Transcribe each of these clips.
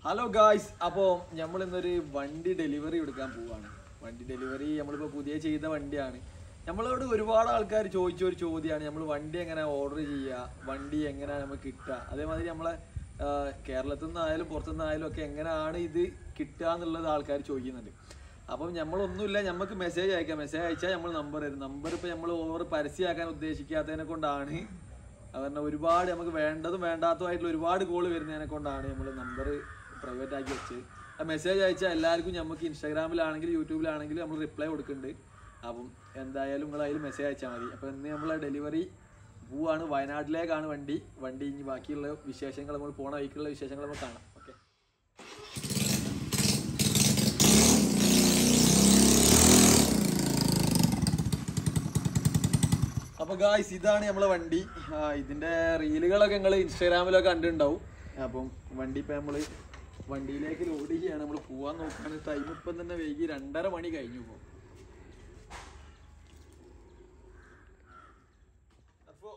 hello guys അപ്പോൾ നമ്മൾ ഇന്നൊരു വണ്ടി ഡെലിവറി എടുക്കാൻ പോവാണ് വണ്ടി ഡെലിവറി നമ്മളിപ്പോൾ പുതിയ ചെയ്ത വണ്ടിയാണ് നമ്മളോട് ഒരുപാട് ആൾക്കാർ ചോദിച്ച ഒരു ചോദ്യമാണ് നമ്മൾ വണ്ടി എങ്ങനെ ഓർഡർ ചെയ്യുക വണ്ടി എങ്ങനെ നമുക്ക് കിട്ടുക അതേമാതിരി നമ്മളെ ആ, കേരളത്തിൽ നിന്നായാലും പുറത്തുനിന്നായാലും ഒക്കെ എങ്ങനെയാണ് ഇത് കിട്ടുക എന്നുള്ളത് ആൾക്കാർ ചോദിക്കുന്നുണ്ട് അപ്പം നമ്മളൊന്നുമില്ല നമുക്ക് മെസ്സേജ് അയക്കാം മെസ്സേജ് അയച്ചാൽ നമ്മൾ നമ്പർ തരും നമ്പർ ഇപ്പോൾ നമ്മൾ ഓവർ പരസ്യമാക്കാൻ ഉദ്ദേശിക്കാത്തതിനെ കൊണ്ടാണ് അവരുടെ ഒരുപാട് നമുക്ക് വേണ്ടതും വേണ്ടാത്തതുമായിട്ടുള്ള ഒരുപാട് കോള് വരുന്നതിനെ കൊണ്ടാണ് നമ്മൾ നമ്പർ പ്രൈവറ്റ് ആക്കി വെച്ച് ആ മെസ്സേജ് അയച്ചാൽ എല്ലാവർക്കും നമുക്ക് ഇൻസ്റ്റാഗ്രാമിലാണെങ്കിലും യൂട്യൂബിലാണെങ്കിലും നമ്മൾ റിപ്ലൈ കൊടുക്കുന്നുണ്ട് അപ്പം എന്തായാലും നിങ്ങൾ അതിൽ മെസ്സേജ് അയച്ചാൽ മതി അപ്പോൾ ഇന്ന് നമ്മൾ ഡെലിവറി പോവാണ് വയനാട്ടിലേക്കാണ് വണ്ടി വണ്ടി ഇനി ബാക്കിയുള്ള വിശേഷങ്ങൾ നമ്മൾ പോണ വഴിക്കുള്ള വിശേഷങ്ങൾ നമ്മൾ കാണാം ഓക്കെ അപ്പൊ ഗായ്സ് ഇതാണ് നമ്മളെ വണ്ടി ആ, ഇതിന്റെ റീലുകളൊക്കെ നിങ്ങൾ ഇൻസ്റ്റാഗ്രാമിലൊക്കെ കണ്ടിട്ടുണ്ടാവും അപ്പം വണ്ടി ഇപ്പൊ നമ്മള് വണ്ടിയിലേക്ക് ലോഡ് ചെയ്യാണ് നമ്മൾ പോവാൻ നോക്കുകയാണ് ടൈം ഇപ്പം തന്നെ വൈകി രണ്ടര മണി കഴിഞ്ഞു ഇപ്പൊ അപ്പോ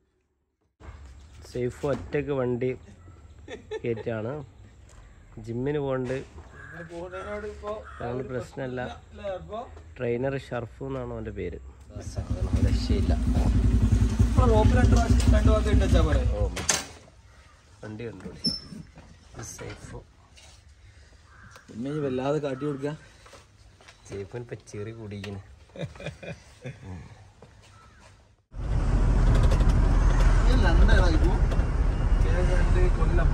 സേഫ് ഒറ്റക്ക് വണ്ടി കയറ്റാണ് ജിമ്മിന് പോകണ്ട് ഇങ്ങനെ പോകുന്നതിനോട് ഇപ്പൊ അതാണ് പ്രശ്നമല്ല അല്ലേ അപ്പൊ ട്രെയിനർ ഷർഫു എന്നാണ് അവൻ്റെ പേര് രക്ഷയില്ല റോപ്പ് രണ്ട് പ്രാവശ്യം രണ്ട് ഭാഗത്ത് ഇട്ടാ പോരെ ഓ വണ്ടി കണ്ടുപിടി സേഫ് ഉമ്മ ഇനി വല്ലാതെ കാട്ടി കൊടുക്കുക സേഫിന് ഇപ്പം ചെറി കുടിക്കുന്നു കൊല്ലം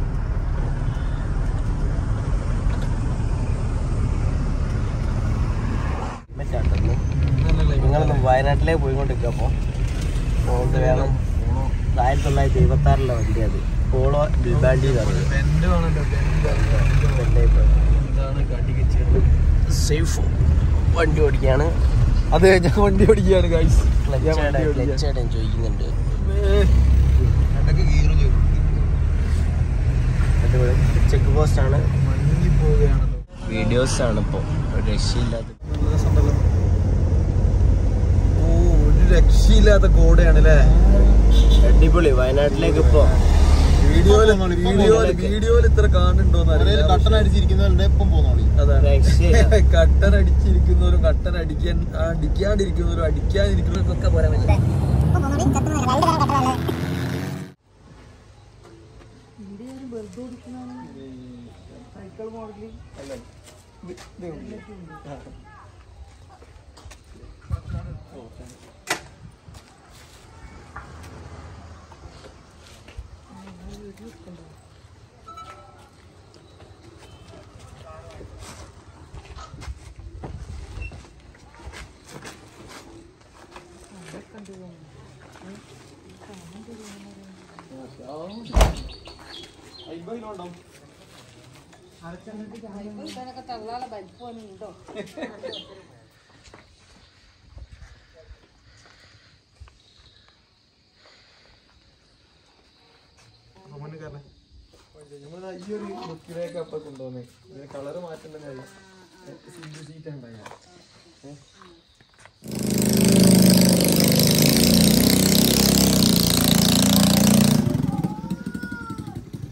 ചാട്ടന്ന് നിങ്ങളൊന്ന് വയനാട്ടിലേക്ക് പോയിക്കൊണ്ടിരിക്കുക അപ്പോൾ പോകുന്നത് വേണം ആയിരത്തി തൊള്ളായിരത്തി എഴുപത്തി ആറിലെ വണ്ടി അത് പോളോ ബിൽബാൻഡി ബെൻഡ് വേണല്ലോ ബെൻഡ് എന്താണ് കാട്ടിക്കച്ചത് സേഫ് വണ്ടി ഓടിക്കുകയാണ് അതെ ഞാൻ വണ്ടി ഓടിക്കുകയാണ് ഗൈസ് ക്ലച്ചായിട്ട് ക്ലച്ചായിട്ട് ചോദിക്കുന്നുണ്ട് അടിപൊളി ചെക്ക് പോസ്റ്റ് ആണ് മഞ്ഞി പോവുകയാണല്ലോ വീഡിയോസ് ആണ് ഇപ്പോൾ രക്ഷയില്ലാത്ത നല്ല രസമുണ്ടല്ലോ ഓ ഒരു രക്ഷയില്ലാത്ത കോടയാണ് അല്ലേ അടിപൊളി വയനാട്ടിലേക്ക് ഇപ്പോൾ വീഡിയോയില് വീഡിയോയില് വീഡിയോയില് ഇത്ര കാണുന്നുണ്ടോന്ന് അറിയില്ല കട്ടൻ അടിച്ചിരിക്കുന്നവരുടെ ഇപ്പം പോന്നോളി അതെ രക്ഷയില്ല കട്ടൻ അടിച്ചിരിക്കുന്നവരും കട്ടൻ അടിക്കാൻ അടിക്കാണ്ടിരിക്കുന്നവരും അടിക്കാതിരിക്കുന്നവർക്കൊക്കെ പോരാൻ പറ്റില്ല സൈക്കിൾ മോഡലിൽ അല്ല അയ്മ്പതിലുണ്ടോ നമ്മള് ഈ ഒരു ബുക്കിലേക്ക് അപ്പൊ കൊണ്ടുവന്നേ ഇതിന് കളറ് മാറ്റേണ്ട കാര്യം സിംഗിൾ സീറ്റ് ഉണ്ടായ